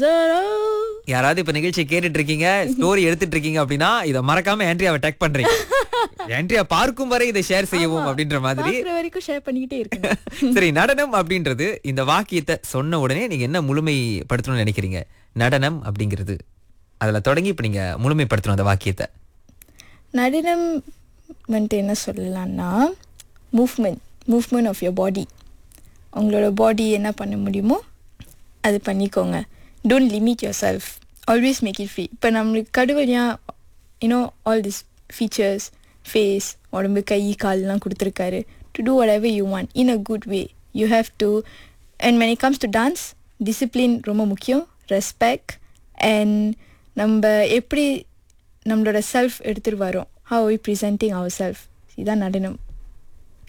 யாராவது இப்ப நிகழ்ச்சி கேட்டுட்டு இருக்கீங்க ஸ்டோரி எடுத்துட்டு இருக்கீங்க அப்படின்னா இத மறக்காம ஆண்ட்ரியாவை டேக் பண்றீங்க ஆண்ட்ரியா பார்க்கும் வரை இதை ஷேர் செய்யவும் அப்படின்ற மாதிரி பாக்குற வரைக்கும் ஷேர் பண்ணிக்கிட்டே இருக்கணும் சரி நடனம் அப்படின்றது இந்த வாக்கியத்தை சொன்ன உடனே நீங்க என்ன முழுமைப்படுத்தணும்னு நினைக்கிறீங்க நடனம் அப்படிங்கிறது அதுல தொடங்கி இப்ப நீங்க முழுமைப்படுத்தணும் அந்த வாக்கியத்தை நடனம் வந்துட்டு என்ன சொல்லலாம்னா movement movement of your body உங்களோட பாடி என்ன பண்ண முடியுமோ அது பண்ணிக்கோங்க don't limit yourself always make it free இப்போ நம்மளுக்கு கடுவழியாக you know all this features face உடம்பு கை கால்லாம் கொடுத்துருக்காரு to do whatever you want in a good way you have to and when it comes to dance discipline ரொம்ப முக்கியம் respect and நம்ம எப்படி நம்மளோட செல்ஃப் எடுத்துகிட்டு வரோம் how we presenting our self இதுதான் நடனம்